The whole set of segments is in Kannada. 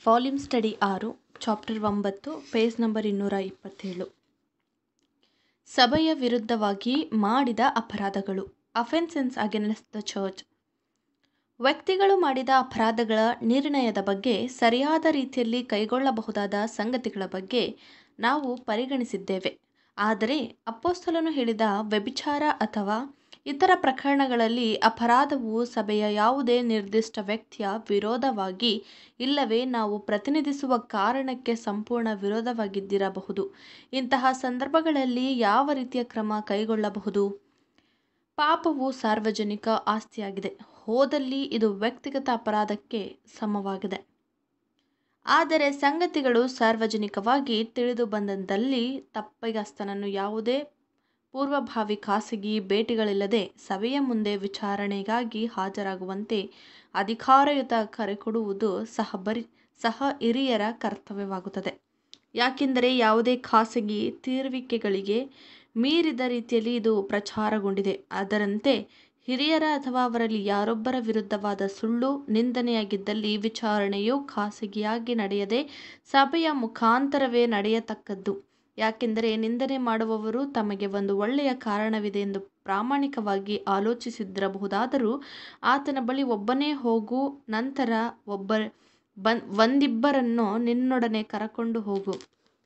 ವಾಲ್ಯೂಮ್ ಸ್ಟಡಿ ಆರು ಚಾಪ್ಟರ್ ಒಂಬತ್ತು ಪೇಜ್ ನಂಬರ್ ಇನ್ನೂರ ಇಪ್ಪತ್ತೇಳು ಸಭೆಯ ವಿರುದ್ಧವಾಗಿ ಮಾಡಿದ ಅಪರಾಧಗಳು ಅಫೆನ್ಸೆನ್ಸ್ ಅಗೇನ್ಸ್ಟ್ ದ ಚರ್ಚ್ ವ್ಯಕ್ತಿಗಳು ಮಾಡಿದ ಅಪರಾಧಗಳ ನಿರ್ಣಯದ ಬಗ್ಗೆ ಸರಿಯಾದ ರೀತಿಯಲ್ಲಿ ಕೈಗೊಳ್ಳಬಹುದಾದ ಸಂಗತಿಗಳ ಬಗ್ಗೆ ನಾವು ಪರಿಗಣಿಸಿದ್ದೇವೆ ಆದರೆ ಅಪ್ಪೋಸ್ತಲನು ಹೇಳಿದ ವ್ಯಭಿಚಾರ ಅಥವಾ ಇತರ ಪ್ರಕರಣಗಳಲ್ಲಿ ಅಪರಾಧವು ಸಭೆಯ ಯಾವುದೇ ನಿರ್ದಿಷ್ಟ ವ್ಯಕ್ತಿಯ ವಿರೋಧವಾಗಿ ಇಲ್ಲವೇ ನಾವು ಪ್ರತಿನಿಧಿಸುವ ಕಾರಣಕ್ಕೆ ಸಂಪೂರ್ಣ ವಿರೋಧವಾಗಿದ್ದಿರಬಹುದು ಇಂತಹ ಸಂದರ್ಭಗಳಲ್ಲಿ ಯಾವ ರೀತಿಯ ಕ್ರಮ ಕೈಗೊಳ್ಳಬಹುದು ಪಾಪವು ಸಾರ್ವಜನಿಕ ಆಸ್ತಿಯಾಗಿದೆ ಹೋದಲ್ಲಿ ಇದು ವ್ಯಕ್ತಿಗತ ಅಪರಾಧಕ್ಕೆ ಸಮವಾಗಿದೆ ಆದರೆ ಸಂಗತಿಗಳು ಸಾರ್ವಜನಿಕವಾಗಿ ತಿಳಿದು ಬಂದಂದಲ್ಲಿ ತಪ್ಪಿಗಸ್ತನನ್ನು ಯಾವುದೇ ಪೂರ್ವಭಾವಿ ಖಾಸಗಿ ಭೇಟಿಗಳಿಲ್ಲದೆ ಸಭೆಯ ಮುಂದೆ ವಿಚಾರಣೆಗಾಗಿ ಹಾಜರಾಗುವಂತೆ ಅಧಿಕಾರಯುತ ಕರೆ ಕೊಡುವುದು ಸಹ ಬರಿ ಸಹ ಹಿರಿಯರ ಕರ್ತವ್ಯವಾಗುತ್ತದೆ ಯಾಕೆಂದರೆ ಯಾವುದೇ ಖಾಸಗಿ ತೀರುವಿಕೆಗಳಿಗೆ ಮೀರಿದ ರೀತಿಯಲ್ಲಿ ಇದು ಪ್ರಚಾರಗೊಂಡಿದೆ ಅದರಂತೆ ಹಿರಿಯರ ಅಥವಾ ಅವರಲ್ಲಿ ಯಾರೊಬ್ಬರ ವಿರುದ್ಧವಾದ ಸುಳ್ಳು ನಿಂದನೆಯಾಗಿದ್ದಲ್ಲಿ ವಿಚಾರಣೆಯು ಖಾಸಗಿಯಾಗಿ ನಡೆಯದೆ ಸಭೆಯ ಮುಖಾಂತರವೇ ನಡೆಯತಕ್ಕದ್ದು ಯಾಕೆಂದರೆ ನಿಂದನೆ ಮಾಡುವವರು ತಮಗೆ ಒಂದು ಒಳ್ಳೆಯ ಕಾರಣವಿದೆ ಎಂದು ಪ್ರಾಮಾಣಿಕವಾಗಿ ಆಲೋಚಿಸಿದ್ದಿರಬಹುದಾದರೂ ಆತನ ಬಳಿ ಒಬ್ಬನೇ ಹೋಗು ನಂತರ ಒಬ್ಬ ಬನ್ ಒಂದಿಬ್ಬರನ್ನು ನಿನ್ನೊಡನೆ ಕರಕೊಂಡು ಹೋಗು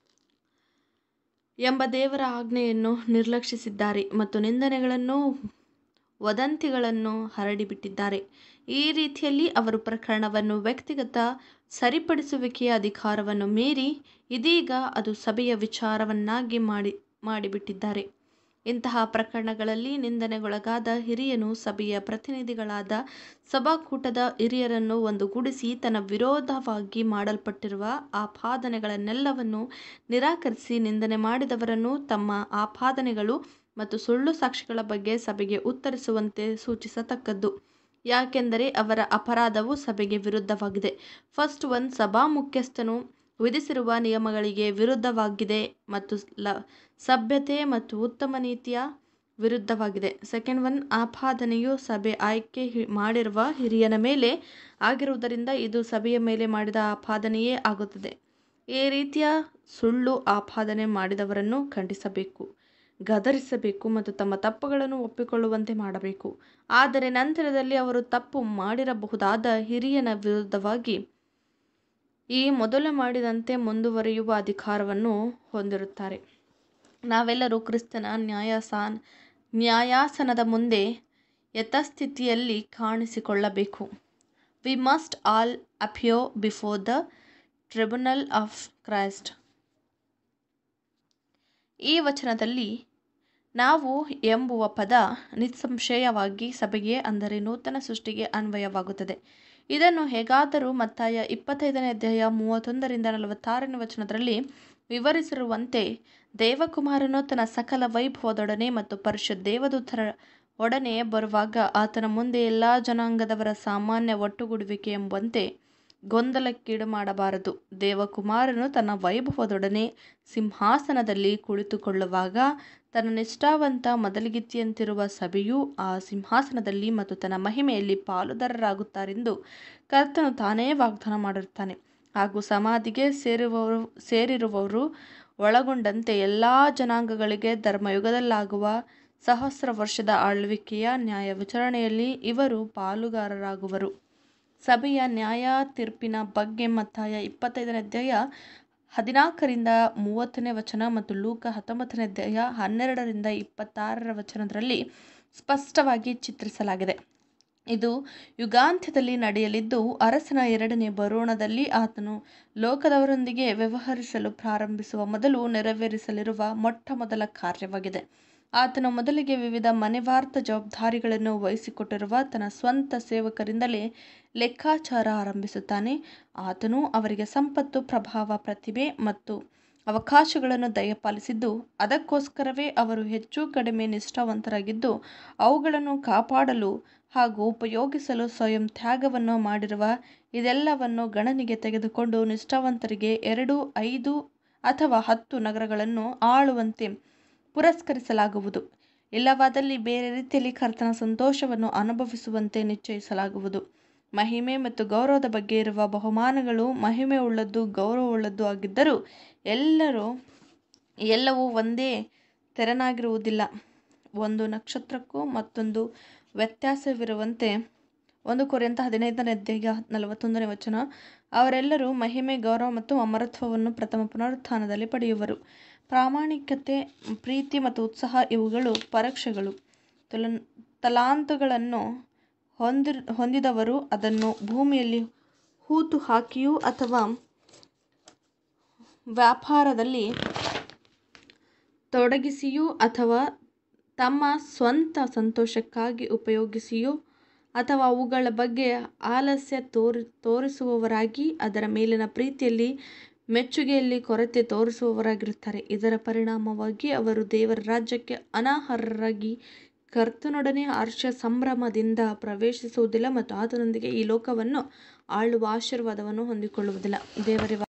ಎಂಬ ದೇವರ ಆಜ್ಞೆಯನ್ನು ನಿರ್ಲಕ್ಷಿಸಿದ್ದಾರೆ ಮತ್ತು ನಿಂದನೆಗಳನ್ನು ವದಂತಿಗಳನ್ನು ಹರಡಿಬಿಟ್ಟಿದ್ದಾರೆ ಈ ರೀತಿಯಲ್ಲಿ ಅವರು ಪ್ರಕರಣವನ್ನು ವ್ಯಕ್ತಿಗತ ಸರಿಪಡಿಸುವಿಕೆಯ ಅಧಿಕಾರವನ್ನು ಮೀರಿ ಇದೀಗ ಅದು ಸಭೆಯ ವಿಚಾರವನ್ನಾಗಿ ಮಾಡಿ ಮಾಡಿಬಿಟ್ಟಿದ್ದಾರೆ ಇಂತಹ ಪ್ರಕರಣಗಳಲ್ಲಿ ನಿಂದನೆಗೊಳಗಾದ ಹಿರಿಯನು ಸಭೆಯ ಪ್ರತಿನಿಧಿಗಳಾದ ಸಭಾಕೂಟದ ಹಿರಿಯರನ್ನು ಒಂದುಗೂಡಿಸಿ ತನ್ನ ವಿರೋಧವಾಗಿ ಮಾಡಲ್ಪಟ್ಟಿರುವ ಆಪಾದನೆಗಳನ್ನೆಲ್ಲವನ್ನು ನಿರಾಕರಿಸಿ ನಿಂದನೆ ಮಾಡಿದವರನ್ನು ತಮ್ಮ ಆಪಾದನೆಗಳು ಮತ್ತು ಸುಳ್ಳು ಸಾಕ್ಷಿಗಳ ಬಗ್ಗೆ ಸಭೆಗೆ ಉತ್ತರಿಸುವಂತೆ ಸೂಚಿಸತಕ್ಕದ್ದು ಯಾಕೆಂದರೆ ಅವರ ಅಪರಾಧವು ಸಭೆಗೆ ವಿರುದ್ಧವಾಗಿದೆ ಫಸ್ಟ್ ಒನ್ ಸಭಾ ಮುಖ್ಯಸ್ಥನು ವಿಧಿಸಿರುವ ನಿಯಮಗಳಿಗೆ ವಿರುದ್ಧವಾಗಿದೆ ಮತ್ತು ಲ ಸಭ್ಯತೆ ಮತ್ತು ಉತ್ತಮ ನೀತಿಯ ವಿರುದ್ಧವಾಗಿದೆ ಸೆಕೆಂಡ್ ಒನ್ ಆಪಾದನೆಯು ಸಭೆ ಆಯ್ಕೆ ಮಾಡಿರುವ ಹಿರಿಯನ ಮೇಲೆ ಆಗಿರುವುದರಿಂದ ಇದು ಸಭೆಯ ಮೇಲೆ ಮಾಡಿದ ಆಪಾದನೆಯೇ ಆಗುತ್ತದೆ ಈ ರೀತಿಯ ಸುಳ್ಳು ಆಪಾದನೆ ಮಾಡಿದವರನ್ನು ಖಂಡಿಸಬೇಕು ಗದರಿಸಬೇಕು ಮತ್ತು ತಮ್ಮ ತಪ್ಪುಗಳನ್ನು ಒಪ್ಪಿಕೊಳ್ಳುವಂತೆ ಮಾಡಬೇಕು ಆದರೆ ನಂತರದಲ್ಲಿ ಅವರು ತಪ್ಪು ಮಾಡಿರಬಹುದಾದ ಹಿರಿಯನ ವಿರುದ್ಧವಾಗಿ ಈ ಮೊದಲು ಮಾಡಿದಂತೆ ಮುಂದುವರಿಯುವ ಅಧಿಕಾರವನ್ನು ಹೊಂದಿರುತ್ತಾರೆ ನಾವೆಲ್ಲರೂ ಕ್ರಿಸ್ತನ ನ್ಯಾಯಾಸಾನ್ ನ್ಯಾಯಾಸನದ ಮುಂದೆ ಯಥಾಸ್ಥಿತಿಯಲ್ಲಿ ಕಾಣಿಸಿಕೊಳ್ಳಬೇಕು we must all appear before the tribunal of Christ ಈ ವಚನದಲ್ಲಿ ನಾವು ಎಂಬುವ ಪದ ನಿಸ್ಸಂಶಯವಾಗಿ ಸಭೆಗೆ ಅಂದರೆ ನೂತನ ಸೃಷ್ಟಿಗೆ ಅನ್ವಯವಾಗುತ್ತದೆ ಇದನ್ನು ಹೇಗಾದರೂ ಮತ್ತಾಯ ಇಪ್ಪತ್ತೈದನೇ ಅಧ್ಯಾಯ ಮೂವತ್ತೊಂದರಿಂದ ನಲವತ್ತಾರನೇ ವಚನದಲ್ಲಿ ವಿವರಿಸಿರುವಂತೆ ದೇವಕುಮಾರನು ತನ್ನ ಸಕಲ ವೈಭವದೊಡನೆ ಮತ್ತು ಪರಿಷತ್ ದೇವದೂತರ ಒಡನೆ ಬರುವಾಗ ಆತನ ಮುಂದೆ ಎಲ್ಲ ಜನಾಂಗದವರ ಸಾಮಾನ್ಯ ಒಟ್ಟುಗೂಡುವಿಕೆ ಎಂಬಂತೆ ಗೊಂದಲಕ್ಕೀಡು ಮಾಡಬಾರದು ದೇವಕುಮಾರನು ತನ್ನ ವೈಭವದೊಡನೆ ಸಿಂಹಾಸನದಲ್ಲಿ ಕುಳಿತುಕೊಳ್ಳುವಾಗ ತನ್ನ ನಿಷ್ಠಾವಂತ ಮೊದಲಿಗಿತ್ತಿಯಂತಿರುವ ಸಭೆಯು ಆ ಸಿಂಹಾಸನದಲ್ಲಿ ಮತ್ತು ತನ್ನ ಮಹಿಮೆಯಲ್ಲಿ ಪಾಲುದಾರರಾಗುತ್ತಾರೆಂದು ಕರ್ತನು ತಾನೇ ವಾಗ್ದಾನ ಮಾಡಿರುತ್ತಾನೆ ಹಾಗೂ ಸಮಾಧಿಗೆ ಸೇರುವವರು ಸೇರಿರುವವರು ಒಳಗೊಂಡಂತೆ ಎಲ್ಲ ಜನಾಂಗಗಳಿಗೆ ಧರ್ಮಯುಗದಲ್ಲಾಗುವ ಸಹಸ್ರ ವರ್ಷದ ಆಳ್ವಿಕೆಯ ನ್ಯಾಯ ವಿಚಾರಣೆಯಲ್ಲಿ ಇವರು ಪಾಲುಗಾರರಾಗುವರು ಸಭೆಯ ನ್ಯಾಯ ತೀರ್ಪಿನ ಬಗ್ಗೆ ಮತ್ತಾಯ ಇಪ್ಪತ್ತೈದನೇ ಅಧ್ಯಾಯ ಹದಿನಾಲ್ಕರಿಂದ ಮೂವತ್ತನೇ ವಚನ ಮತ್ತು ಲೂಕ ಹತ್ತೊಂಬತ್ತನೇ ಅಧ್ಯಾಯ ಹನ್ನೆರಡರಿಂದ ಇಪ್ಪತ್ತಾರರ ವಚನದಲ್ಲಿ ಸ್ಪಷ್ಟವಾಗಿ ಚಿತ್ರಿಸಲಾಗಿದೆ ಇದು ಯುಗಾಂತ್ಯದಲ್ಲಿ ನಡೆಯಲಿದ್ದು ಅರಸನ ಎರಡನೇ ಬರೋಣದಲ್ಲಿ ಆತನು ಲೋಕದವರೊಂದಿಗೆ ವ್ಯವಹರಿಸಲು ಪ್ರಾರಂಭಿಸುವ ಮೊದಲು ನೆರವೇರಿಸಲಿರುವ ಮೊಟ್ಟ ಮೊದಲ ಕಾರ್ಯವಾಗಿದೆ ಆತನು ಮೊದಲಿಗೆ ವಿವಿಧ ಮನೆವಾರ್ತ ಜವಾಬ್ದಾರಿಗಳನ್ನು ವಹಿಸಿಕೊಟ್ಟಿರುವ ತನ್ನ ಸ್ವಂತ ಸೇವಕರಿಂದಲೇ ಲೆಕ್ಕಾಚಾರ ಆರಂಭಿಸುತ್ತಾನೆ ಆತನು ಅವರಿಗೆ ಸಂಪತ್ತು ಪ್ರಭಾವ ಪ್ರತಿಭೆ ಮತ್ತು ಅವಕಾಶಗಳನ್ನು ದಯಪಾಲಿಸಿದ್ದು ಅದಕ್ಕೋಸ್ಕರವೇ ಅವರು ಹೆಚ್ಚು ಕಡಿಮೆ ನಿಷ್ಠಾವಂತರಾಗಿದ್ದು ಅವುಗಳನ್ನು ಕಾಪಾಡಲು ಹಾಗೂ ಉಪಯೋಗಿಸಲು ಸ್ವಯಂ ತ್ಯಾಗವನ್ನು ಮಾಡಿರುವ ಇದೆಲ್ಲವನ್ನು ಗಣನೆಗೆ ತೆಗೆದುಕೊಂಡು ನಿಷ್ಠಾವಂತರಿಗೆ ಎರಡು ಐದು ಅಥವಾ ಹತ್ತು ನಗರಗಳನ್ನು ಆಳುವಂತೆ ಪುರಸ್ಕರಿಸಲಾಗುವುದು ಇಲ್ಲವಾದಲ್ಲಿ ಬೇರೆ ರೀತಿಯಲ್ಲಿ ಕರ್ತನ ಸಂತೋಷವನ್ನು ಅನುಭವಿಸುವಂತೆ ನಿಶ್ಚಯಿಸಲಾಗುವುದು ಮಹಿಮೆ ಮತ್ತು ಗೌರವದ ಬಗ್ಗೆ ಇರುವ ಬಹುಮಾನಗಳು ಮಹಿಮೆ ಉಳ್ಳದ್ದು ಗೌರವವುಳ್ಳದ್ದು ಆಗಿದ್ದರೂ ಎಲ್ಲರೂ ಎಲ್ಲವೂ ಒಂದೇ ತೆರನಾಗಿರುವುದಿಲ್ಲ ಒಂದು ನಕ್ಷತ್ರಕ್ಕೂ ಮತ್ತೊಂದು ವ್ಯತ್ಯಾಸವಿರುವಂತೆ ಒಂದು ಕೊರೆಂತ ಹದಿನೈದನೇ ಅಧ್ಯಾಯ ನಲವತ್ತೊಂದನೇ ವಚನ ಅವರೆಲ್ಲರೂ ಮಹಿಮೆ ಗೌರವ ಮತ್ತು ಅಮರತ್ವವನ್ನು ಪ್ರಥಮ ಪುನರುತ್ಥಾನದಲ್ಲಿ ಪಡೆಯುವರು ಪ್ರಾಮಾಣಿಕತೆ ಪ್ರೀತಿ ಮತ್ತು ಉತ್ಸಾಹ ಇವುಗಳು ಪರೀಕ್ಷೆಗಳು ತುಲನ್ ತಲಾಂತುಗಳನ್ನು ಹೊಂದಿ ಹೊಂದಿದವರು ಅದನ್ನು ಭೂಮಿಯಲ್ಲಿ ಹೂತು ಹಾಕಿಯೂ ಅಥವಾ ವ್ಯಾಪಾರದಲ್ಲಿ ತೊಡಗಿಸಿಯೂ ಅಥವಾ ತಮ್ಮ ಸ್ವಂತ ಸಂತೋಷಕ್ಕಾಗಿ ಉಪಯೋಗಿಸಿಯೂ ಅಥವಾ ಅವುಗಳ ಬಗ್ಗೆ ಆಲಸ್ಯ ತೋರಿ ತೋರಿಸುವವರಾಗಿ ಅದರ ಮೇಲಿನ ಪ್ರೀತಿಯಲ್ಲಿ ಮೆಚ್ಚುಗೆಯಲ್ಲಿ ಕೊರತೆ ತೋರಿಸುವವರಾಗಿರುತ್ತಾರೆ ಇದರ ಪರಿಣಾಮವಾಗಿ ಅವರು ದೇವರ ರಾಜ್ಯಕ್ಕೆ ಅನರ್ಹರಾಗಿ ಕರ್ತನೊಡನೆ ಹರ್ಷ ಸಂಭ್ರಮದಿಂದ ಪ್ರವೇಶಿಸುವುದಿಲ್ಲ ಮತ್ತು ಆತನೊಂದಿಗೆ ಈ ಲೋಕವನ್ನು ಆಳುವ ಆಶೀರ್ವಾದವನ್ನು ಹೊಂದಿಕೊಳ್ಳುವುದಿಲ್ಲ ದೇವರ